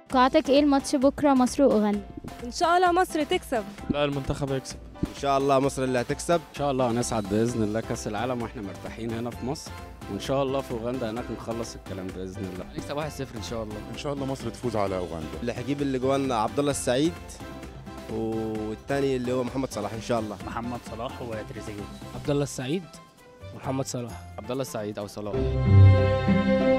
توقعاتك ايه الماتش بكره مصر واوغندا ان شاء الله مصر تكسب لا المنتخب هيكسب ان شاء الله مصر اللي هتكسب ان شاء الله هنسعد باذن الله كاس العالم واحنا مرتاحين هنا في مصر وان شاء الله في اوغندا هناك نخلص الكلام باذن الله هنكسب 1-0 ان شاء الله ان شاء الله مصر تفوز على اوغندا اللي هيجيب اللي جوان عبد الله السعيد والتاني اللي هو محمد صلاح ان شاء الله محمد صلاح وتريزيجيه عبد الله السعيد ومحمد صلاح عبد الله السعيد او صلاح